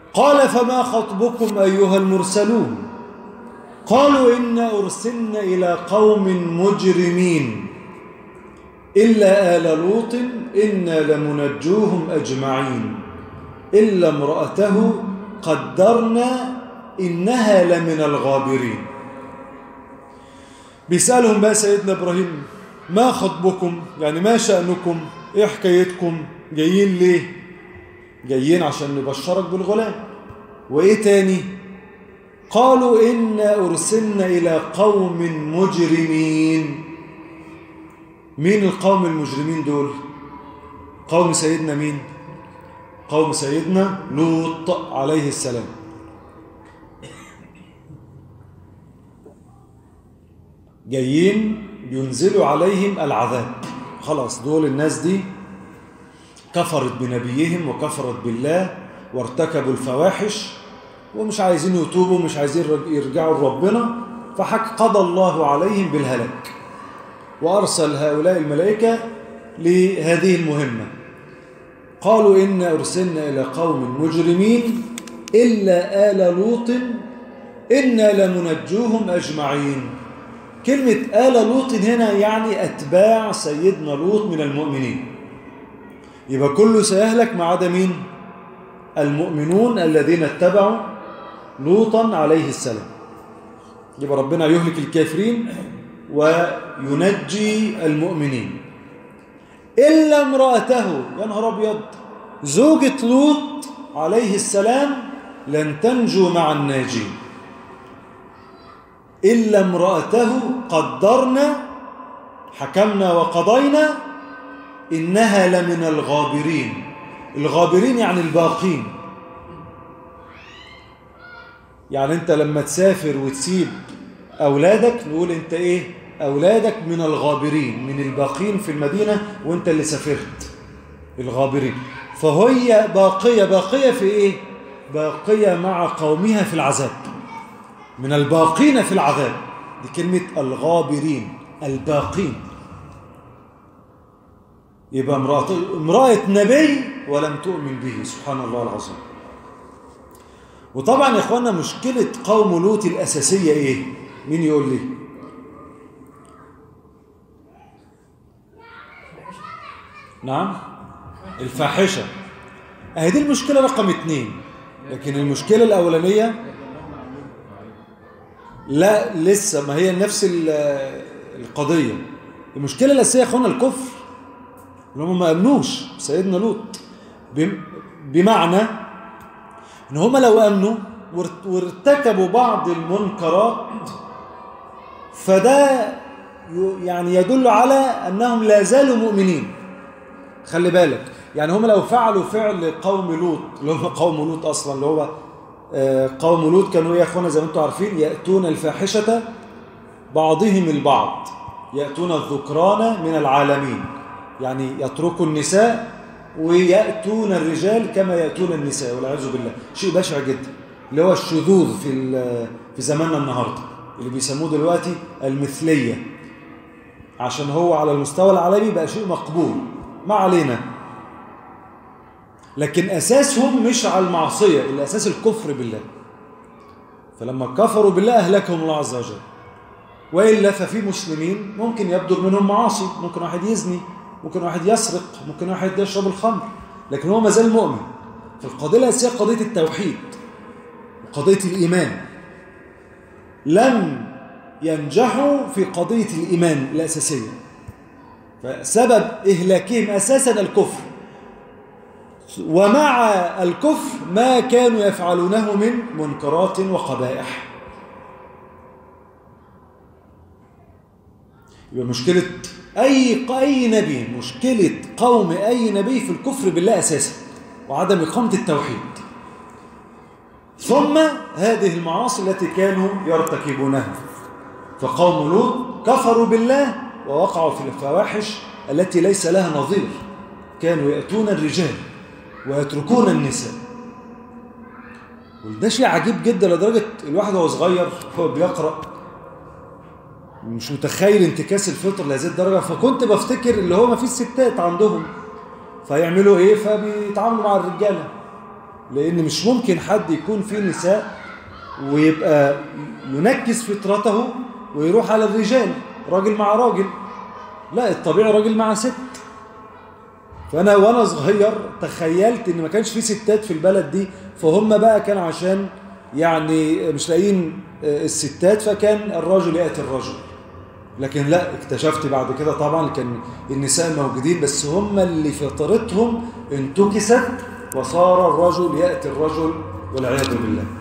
قال فما خطبكم أيها المرسلون قالوا إنا أرسلنا إلى قوم مجرمين إلا آل لوط إنا لمنجوهم أجمعين إلا امرأته قدرنا إنها لمن الغابرين بيسألهم بقى سيدنا إبراهيم ما خطبكم يعني ما شأنكم إيه حكايتكم جايين ليه جايين عشان نبشرك بالغلام وإيه تاني قالوا إنا أرسلنا إلى قوم مجرمين مين القوم المجرمين دول قوم سيدنا مين قوم سيدنا لوط عليه السلام جايين بينزلوا عليهم العذاب خلاص دول الناس دي كفرت بنبيهم وكفرت بالله وارتكبوا الفواحش ومش عايزين يتوبوا مش عايزين يرجعوا لربنا فحك قضى الله عليهم بالهلاك وأرسل هؤلاء الملائكة لهذه المهمة قالوا إنا أرسلنا إلى قوم مجرمين إلا آل لوط إنا لمنجوهم أجمعين كلمة آل لوط هنا يعني أتباع سيدنا لوط من المؤمنين يبقى كله سيهلك ما عدا مين المؤمنون الذين اتبعوا لوطا عليه السلام يبقى ربنا يهلك الكافرين وينجي المؤمنين إلا امرأته يا نهار أبيض زوجة لوط عليه السلام لن تنجو مع الناجين إلا امرأته قدرنا حكمنا وقضينا إنها لمن الغابرين الغابرين يعني الباقين يعني أنت لما تسافر وتسيب أولادك نقول أنت إيه أولادك من الغابرين من الباقين في المدينة وأنت اللي سافرت الغابرين فهي باقية باقية في إيه باقية مع قومها في العذاب من الباقين في العذاب دي كلمة الغابرين الباقين يبقى امرأة, امرأة نبي ولم تؤمن به سبحان الله العظيم وطبعا يا اخوانا مشكلة قوم لوط الأساسية ايه مين يقول لي نعم الفاحشة اهي دي المشكلة رقم اتنين لكن المشكلة الأولانية لا لسه ما هي نفس القضية المشكلة الأساسية يا اخوانا الكفر اللي هم ما امنوش سيدنا لوط بمعنى ان هم لو امنوا وارتكبوا بعض المنكرات فده يعني يدل على انهم لا زالوا مؤمنين خلي بالك يعني هم لو فعلوا فعل قوم لوط اللي هم قوم لوط اصلا اللي هو قوم لوط كانوا يا اخوانا زي ما انتم عارفين ياتون الفاحشه بعضهم البعض ياتون الذكران من العالمين يعني يتركوا النساء ويأتون الرجال كما يأتون النساء والعياذ بالله شيء بشع جدا اللي هو الشذوذ في في زماننا النهارده اللي بيسموه دلوقتي المثلية عشان هو على المستوى العالمي بقى شيء مقبول ما علينا لكن أساسهم مش على المعصية الأساس الكفر بالله فلما كفروا بالله أهلكهم الله عز وجل وإلا ففي مسلمين ممكن يبدر منهم معاصي ممكن واحد يزني ممكن واحد يسرق ممكن واحد يشرب الخمر لكن هو ما زال مؤمن فالقضية الأساسية قضية التوحيد وقضية الإيمان لم ينجحوا في قضية الإيمان الأساسية فسبب إهلاكهم أساسا الكفر ومع الكفر ما كانوا يفعلونه من منكرات وقبائح يبقى مشكلة أي أي نبي مشكلة قوم أي نبي في الكفر بالله أساسا وعدم إقامة التوحيد ثم هذه المعاصي التي كانوا يرتكبونها فقوم لوط كفروا بالله ووقعوا في الفواحش التي ليس لها نظير كانوا يأتون الرجال ويتركون النساء وده شيء عجيب جدا لدرجة الواحد وهو صغير هو بيقرأ مش متخيل انتكاس الفطر لهذه الدرجة فكنت بفتكر اللي هو ما فيش ستات عندهم فيعملوا ايه فبيتعاملوا مع الرجالة لأن مش ممكن حد يكون فيه نساء ويبقى ينكس فطرته ويروح على الرجال راجل مع راجل لا الطبيعي راجل مع ست فأنا وأنا صغير تخيلت إن ما كانش في ستات في البلد دي فهم بقى كان عشان يعني مش لاقيين الستات فكان الرجل يأتي الرجل لكن لا اكتشفت بعد كده طبعا كان النساء موجودين بس هم اللي فطرتهم انتكست وصار الرجل يأتي الرجل والعياذ بالله